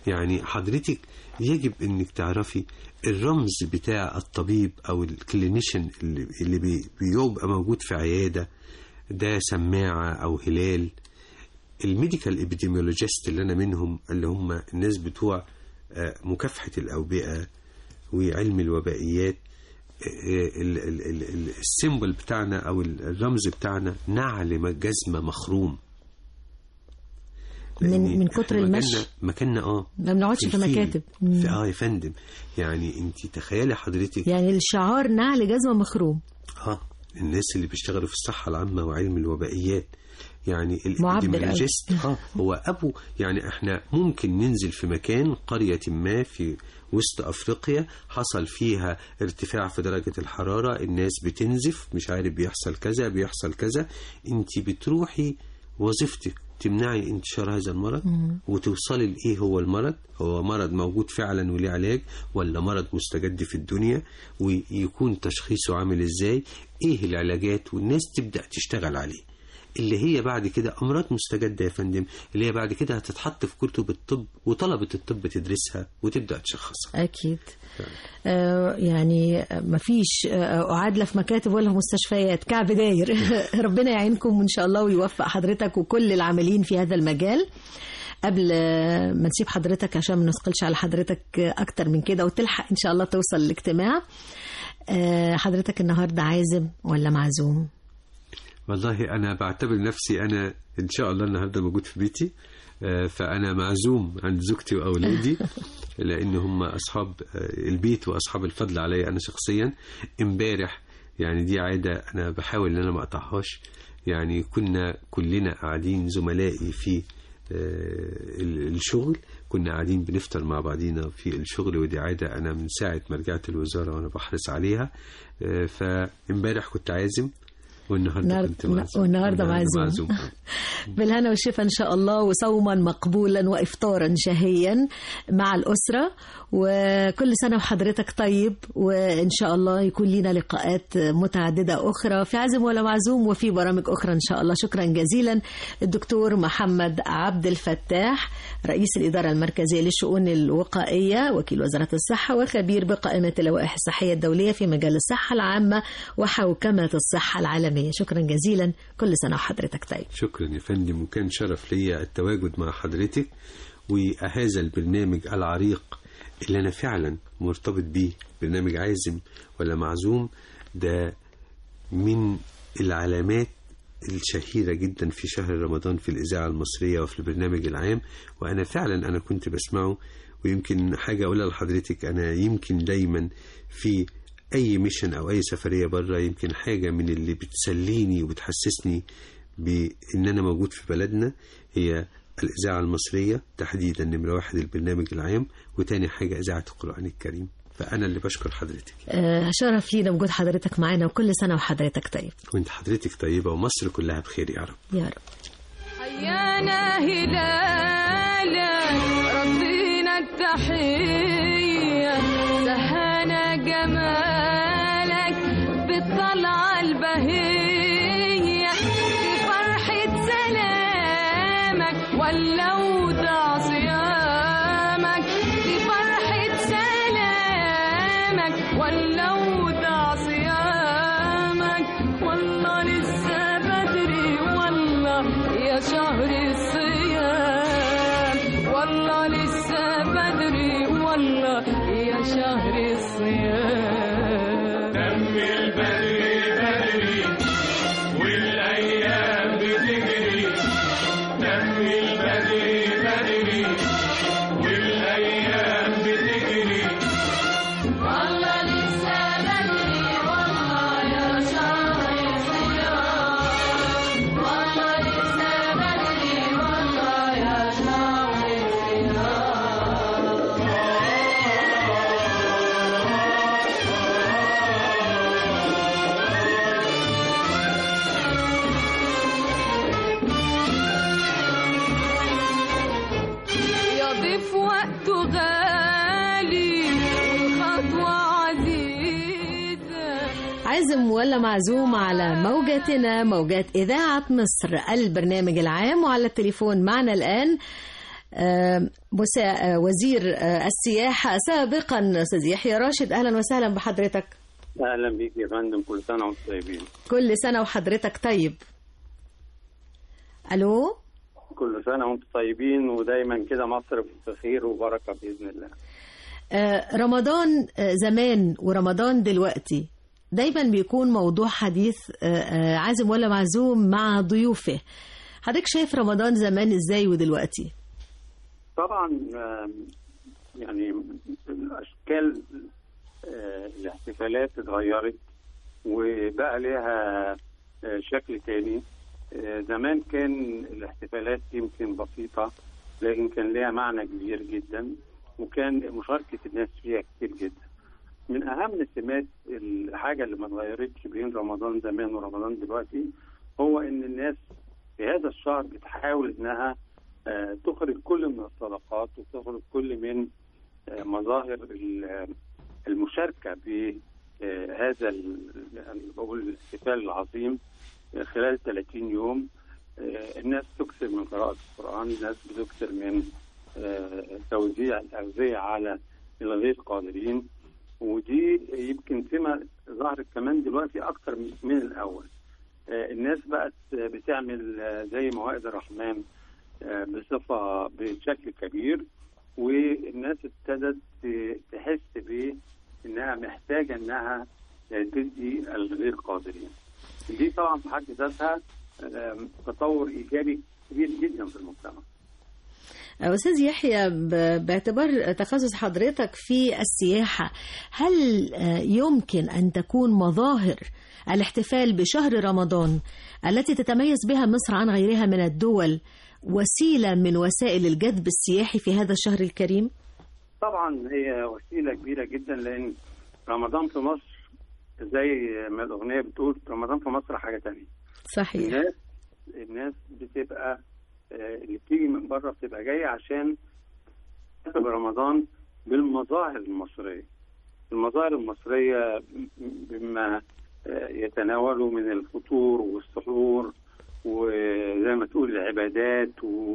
يعني حضرتك يجب انك تعرفي الرمز بتاع الطبيب او الكلينيشن اللي, اللي بي- بيبقى موجود في عياده ده سماعه او هلال الميديكال ابيديميولوجيست اللي انا منهم اللي هم الناس بتوع آه، مكافحه الاوبئه وعلم الوبائيات آه، ال- ال- ال- ال- السيمبل بتاعنا او ال- الرمز بتاعنا نعل جزمه مخروم من لأن من كتر إحنا المشي مكاننا- مكاننا اه ما بنقعدش في الفيل. مكاتب مم. في اه يا فندم يعني انت تخيلي حضرتك يعني الشعار نعل جزمه مخروم اه الناس اللي بيشتغلوا في الصحة العامة وعلم الوبائيات يعني معبر أوي. الابيديميولوجيست اه هو ابو يعني احنا ممكن ننزل في مكان قرية ما في وسط افريقيا حصل فيها ارتفاع في درجة الحرارة الناس بتنزف مش عارف بيحصل كذا بيحصل كذا انت بتروحي وظيفتك تمنعي انتشار هذا المرض وتوصلي لايه هو المرض هو مرض موجود فعلا وليه علاج ولا مرض مستجد في الدنيا ويكون تشخيصه عامل ازاي ايه العلاجات والناس تبدا تشتغل عليه اللي هي بعد كده امراض مستجده يا فندم اللي هي بعد كده هتتحط في كتب الطب وطلبه الطب تدرسها وتبدا تشخصها أكيد آه يعني ما فيش آه أعاد لا في مكاتب ولا في مستشفيات كعب داير ربنا يعينكم إن شاء الله ويوفق حضرتك وكل العاملين في هذا المجال قبل آه، ما نسيب حضرتك عشان ما نثقلش على حضرتك آه، أكتر من كده وتلحق إن شاء الله توصل الاجتماع آه، حضرتك النهاردة عازم ولا معزوم؟ والله انا بعتبر نفسي انا ان شاء الله النهارده موجود في بيتي آه، فانا معزوم عند زوجتي واولادي لان هم اصحاب آه، البيت واصحاب الفضل عليا انا شخصيا امبارح يعني دي عاده انا بحاول ان انا ما اقطعهاش يعني كنا كلنا قاعدين زملائي في آه، ال- الشغل كنا قاعدين بنفطر مع بعضينا في الشغل ودي عاده انا من ساعه ما رجعت الوزاره وانا بحرص عليها آه، فامبارح كنت عازم والنهارده النهار- كنت معزوم والنهاردة معزوم. بالهنا والشفا إن شاء الله وصوما مقبولا وإفطارا شهيا مع الأسرة وكل سنة وحضرتك طيب وإن شاء الله يكون لنا لقاءات متعددة أخرى في عزم ولا معزوم وفي برامج أخرى إن شاء الله شكرا جزيلا الدكتور محمد عبد الفتاح رئيس الإدارة المركزية للشؤون الوقائية وكيل وزارة الصحة وخبير بقائمة اللوائح الصحية الدولية في مجال الصحة العامة وحوكمة الصحة العالمية شكرا جزيلا كل سنة وحضرتك طيب شكرا يا فندم وكان شرف ليا التواجد مع حضرتك وهذا البرنامج العريق اللي أنا فعلا مرتبط بيه برنامج عازم ولا معزوم ده من العلامات الشهيرة جدا في شهر رمضان في الإذاعة المصرية وفي البرنامج العام وأنا فعلا أنا كنت بسمعه ويمكن حاجة أقولها لحضرتك أنا يمكن دايما في أي ميشن أو أي سفرية بره يمكن حاجة من اللي بتسليني وبتحسسني بإن أنا موجود في بلدنا هي الإذاعة المصرية تحديدا نمرة واحد البرنامج العام وتاني حاجة إذاعة القرآن الكريم فأنا اللي بشكر حضرتك آه، شرف لينا وجود حضرتك معانا وكل سنة وحضرتك طيب وانت حضرتك طيبة ومصر كلها بخير يا رب يا رب حيانا هلالك ردينا التحية سهانا جمالك بالطلعة البهية في فرحة سلامك ولا ودع صيامك في فرحة سلامك ولا ودع صيامك والله لسه بدري والله يا شهر الصيام والله لسه بدري والله يا شهر الصيام دم البدري بدري والايام بتجري دم البدري بدري والايام بتجري والله لسه بدري والله يا شهر الصيام والله لسه بدري والله يا شهر الصيام يضيف وقته غالي والخطوة عزيزة عازم ولا معزوم على موجتنا موجات إذاعة مصر البرنامج العام وعلى التليفون معنا الآن آه، مسا- آه، وزير آه، السياحة سابقا أستاذ يحيى راشد أهلا وسهلا بحضرتك اهلا بيك يا فندم كل سنه وانتم طيبين كل سنة وحضرتك طيب ألو كل سنه وانتم طيبين ودايما كده مصر في خير وبركه باذن الله آه، رمضان آه، زمان ورمضان دلوقتي دايما بيكون موضوع حديث آه، آه، عازم ولا معزوم مع ضيوفه حضرتك شايف رمضان زمان ازاي ودلوقتي طبعا آم، يعني الاشكال آه، الاحتفالات اتغيرت وبقى لها آه، شكل تاني آه، زمان كان الاحتفالات يمكن بسيطه لكن كان لها معنى كبير جدا وكان مشاركه الناس فيها كتير جدا من اهم سمات الحاجه اللي ما اتغيرتش بين رمضان زمان ورمضان دلوقتي هو ان الناس في هذا الشهر بتحاول انها آه، تخرج كل من الصدقات وتخرج كل من آه، مظاهر ال- المشاركه بهذا بقول الاحتفال العظيم آه، خلال 30 يوم آه، الناس تكثر من قراءه القران الناس بتكثر من آه، توزيع الاغذيه على الغير قادرين ودي يمكن سمه ظهرت كمان دلوقتي اكتر من- من الاول آه، الناس بقت بتعمل آه، زي موائد الرحمن آه، بصفه بشكل كبير والناس ابتدت ت- تحس بانها محتاجه انها آه، تدي الغير قادرين. دي طبعا في حد ذاتها آم، تطور ايجابي كبير جدا في المجتمع. أستاذ يحيى ب- باعتبار تخصص حضرتك في السياحة هل آه، يمكن أن تكون مظاهر الاحتفال بشهر رمضان التي تتميز بها مصر عن غيرها من الدول وسيلة من وسائل الجذب السياحي في هذا الشهر الكريم؟ طبعا هي وسيله كبيره جدا لان رمضان في مصر زي ما الاغنيه بتقول رمضان في مصر حاجه تانية. صحيح الناس الناس بتبقى آه، اللي بتيجي من بره بتبقى جايه عشان تحتفل رمضان بالمظاهر المصريه. المظاهر المصريه بما آه، يتناولوا من الفطور والسحور وزي ما تقول العبادات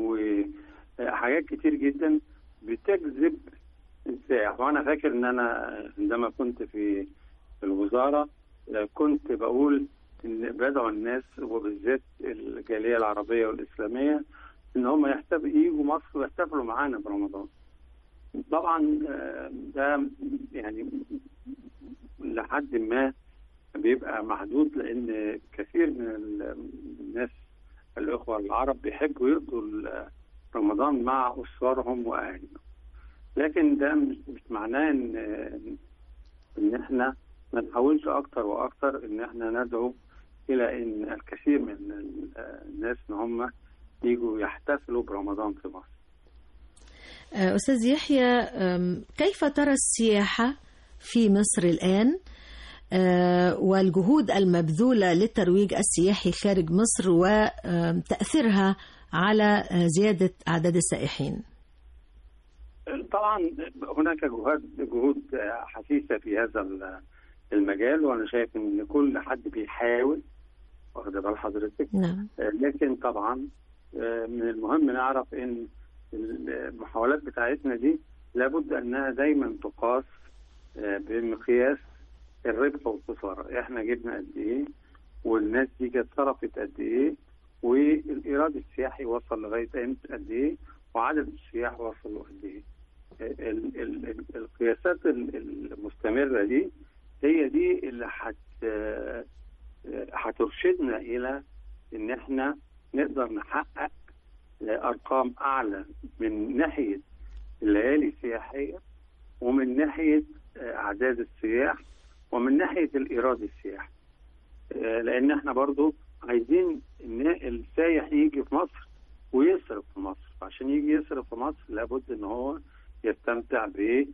وحاجات كتير جدا بتجذب السائح وانا فاكر ان انا عندما كنت في في الوزاره آه، كنت بقول ان بدعو الناس وبالذات الجاليه العربيه والاسلاميه ان هم يحتفلوا يجوا مصر ويحتفلوا معانا برمضان. طبعا آه، ده يعني لحد ما بيبقى محدود لان كثير من ال- الناس الاخوه العرب بيحبوا يقضوا ال- رمضان مع اسرهم واهلهم. لكن ده مش مش معناه ان ان احنا ما نحاولش اكتر واكتر ان احنا ندعو الى ان الكثير من ال- الناس ان هم يجوا يحتفلوا برمضان في مصر. آه، أستاذ يحيى آم، كيف ترى السياحة في مصر الآن آه، والجهود المبذولة للترويج السياحي خارج مصر وتأثيرها على آه، زيادة أعداد السائحين طبعا هناك جهود جهود حثيثه في هذا ال- المجال وانا شايف ان كل حد بيحاول واخد بال حضرتك نعم لكن طبعا آه، من المهم نعرف ان المحاولات بتاعتنا دي لابد انها دايما تقاس آه، بمقياس الربح والخساره احنا جبنا قد ايه والناس دي كانت صرفت قد ايه والايراد السياحي وصل لغايه امتى قد ايه وعدد السياح وصلوا قد ايه ال- ال- ال- القياسات ال- المستمره دي هي دي اللي هت آه، هترشدنا الى ان احنا نقدر نحقق ارقام اعلى من ناحيه الليالي السياحيه ومن ناحيه آه، اعداد السياح ومن ناحيه الايراد السياحي آه، لان احنا برضو عايزين ان السايح يجي في مصر ويصرف في مصر عشان يجي يصرف في مصر لابد ان هو يستمتع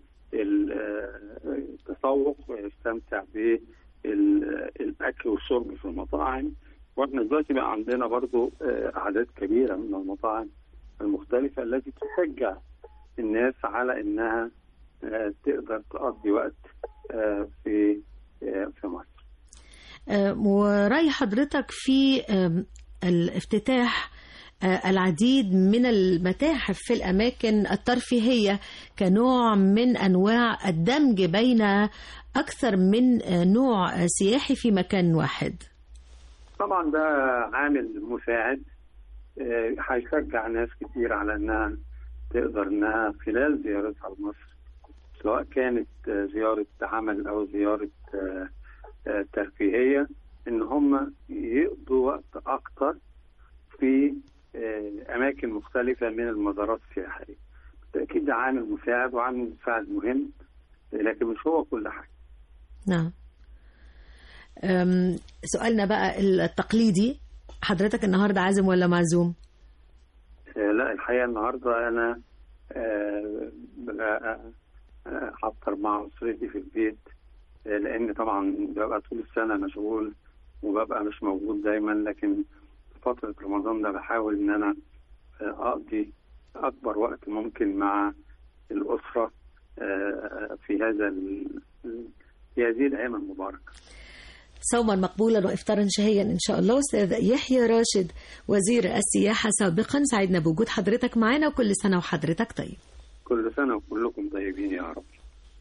بالتسوق ويستمتع بالاكل والشرب في المطاعم واحنا دلوقتي بقى عندنا برضو آه، اعداد كبيره من المطاعم المختلفه التي تشجع الناس على انها آه، تقدر تقضي وقت آه، في آه، في مصر آه، ورأي حضرتك في آم، الافتتاح آه، العديد من المتاحف في الأماكن الترفيهية كنوع من أنواع الدمج بين أكثر من آه، نوع آه، سياحي في مكان واحد طبعا ده عامل مساعد آه، هيشجع ناس كتير على انها تقدر انها خلال زيارتها لمصر سواء كانت آه، زيارة عمل او زيارة آه، آه، ترفيهية ان هم يقضوا وقت اكتر في آه، اماكن مختلفة من المزارات السياحية بالتأكيد ده عامل مساعد وعامل مساعد مهم لكن مش هو كل حاجة نعم أم، سؤالنا بقى التقليدي حضرتك النهاردة عازم ولا معزوم؟ آه، لا الحقيقة النهاردة أنا آه، ببقى، آه، هفطر مع أسرتي في البيت آه، لأن طبعا ببقى طول السنة مشغول وببقى مش موجود دايما لكن في فترة رمضان ده بحاول إن أنا آه، أقضي أكبر وقت ممكن مع الأسرة آه، في هذا ال- في هذه الأيام المباركة صوما مقبولا وافطارا شهيا ان شاء الله استاذ يحيى راشد وزير السياحه سابقا سعدنا بوجود حضرتك معنا وكل سنه وحضرتك طيب كل سنة وكلكم طيبين يا رب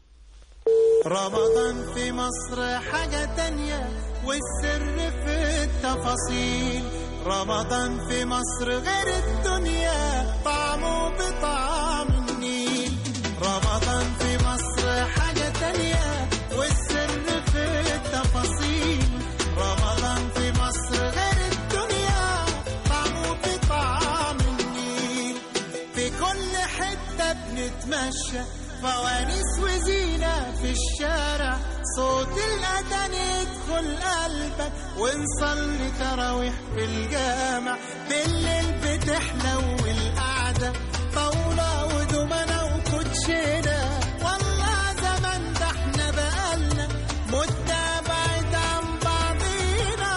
رمضان في مصر حاجة تانية والسر في التفاصيل رمضان في مصر غير الدنيا طعمه بطعم النيل رمضان في مصر حاجة تانية والسر في التفاصيل رمضان في مصر غير الدنيا طعمه بطعم النيل في كل حتة بنتمشى فوانيس وزينة في الشارع صوت الأذان يدخل قلبك ونصلي تراويح في الجامع بالليل بتحلو القعدة طاولة ودومنة وكوتشينة والله زمان ده احنا بقالنا مدة بعيد عن بعضينا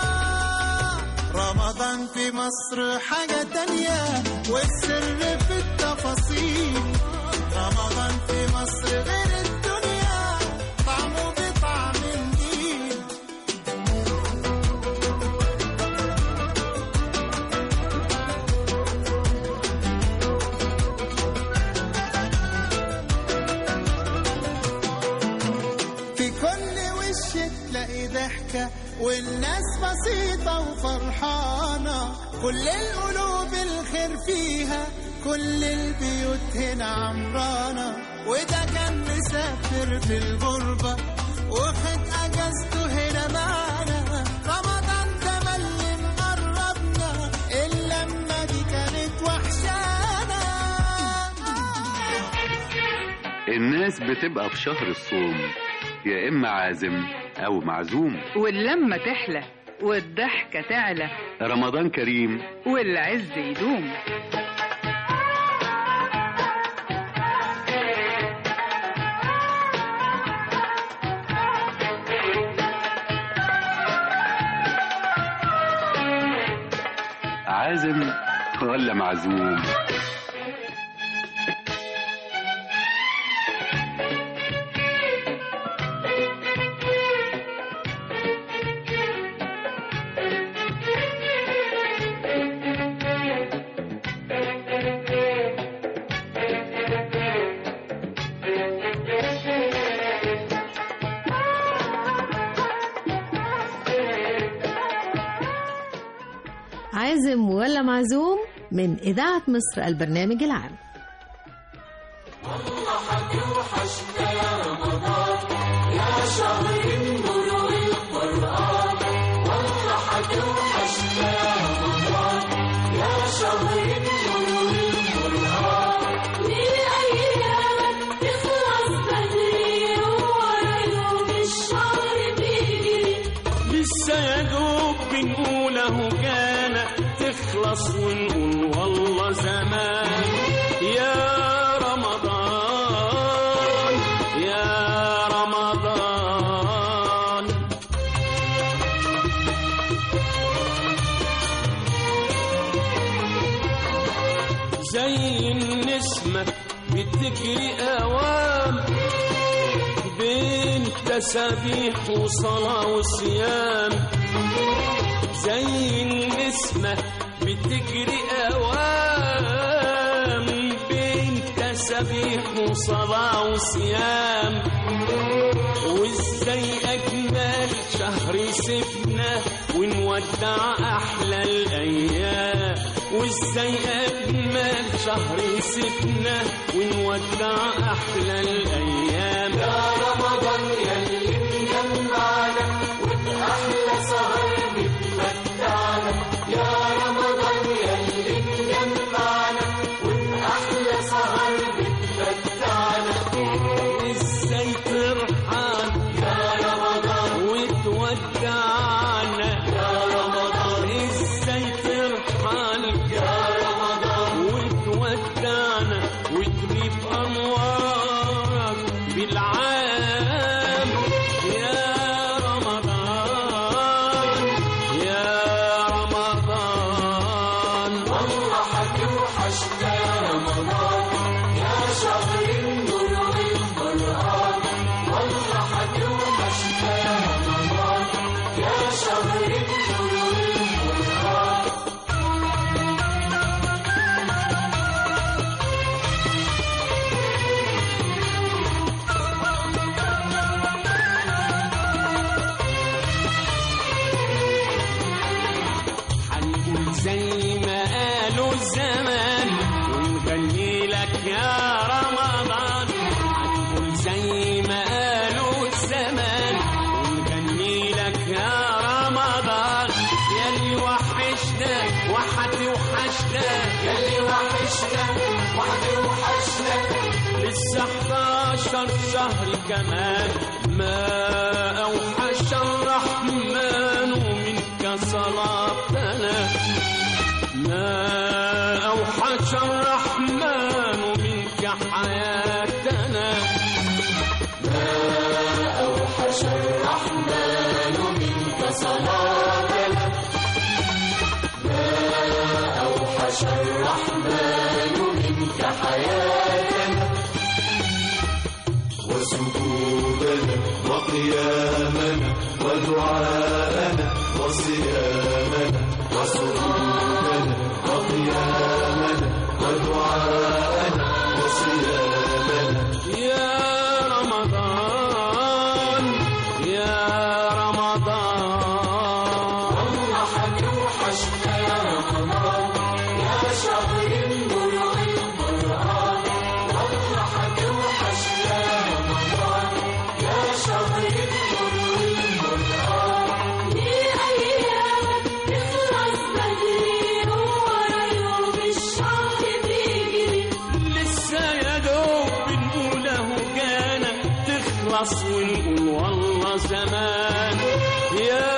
رمضان في مصر حاجة تانية والسر في التفاصيل رمضان في مصر غير الدنيا طعمه بطعم النيل في كل وش تلاقي ضحكة والناس بسيطة وفرحانة كل القلوب الخير فيها كل البيوت هنا عمرانة وده كان مسافر في الغربة واخد اجازته هنا معانا رمضان ده اللي مقربنا اللمة دي كانت وحشانا الناس بتبقى في شهر الصوم يا إما عازم أو معزوم واللمة تحلى والضحكة تعلى رمضان كريم والعز يدوم عازم ولا معزوم عازم ولا معزوم من إذاعة مصر البرنامج العام لسه يا دوب بنقول اهو كان تخلص ونقول والله زمان يا رمضان يا رمضان زي النسمة بتجري أوام بين تسابيح وصلاة وصيام زي النسمة بتجري أوام بين تسابيح وصلاة وصيام وازاي أجمل شهر سبنا ونودع أحلى الأيام وازاي أجمل شهر سبنا ونودع أحلى الأيام يا رمضان يا اللي مجمعنا وبأحلى سهر بتمتعنا يا رمضان يا اللي مجمعنا وبأحلى سهر بتمتعنا ازاي ترحل يا رمضان وتودعنا يا رمضان ازاي ترحل يا رمضان وتودعنا وتغيب انوارك بالعام يا رمضان يا رمضان والله حتوحشنا يا رمضان يا شهر النور والقرآن والله حتوحشنا يا رمضان يا شهر النور والقرآن هنقول زي ما قالوا زمان ونغني لك يا رمضان هنقول زي ما قالوا زمان ونغني لك يا رمضان ياللي وحشنا وحدي وحشنا ياللي وحشنا وحدي وحشنا لسه 11 شهر كمان ما أوحش الرحمن منك صلاتنا ما أوحش الرحمن منك حياتنا ما أوحش الرحمن منك صلاتنا ما أوحش الرحمن منك حياتنا وسجودنا وقيامنا ودعاءنا وصيامنا وسجودنا وقيامنا ودعاءنا وصيامنا يا رمضان يا رمضان والله حتوحشنا يا رمضان يا شهر النور والقرآن والله حتوحشنا يا رمضان يا شهر النور والقرآن دي أيامك تخلص بدري وورا يوم الشهر بيجري لسه يا دوب بنقول اهو جانا تخلص ونقول والله زمان يا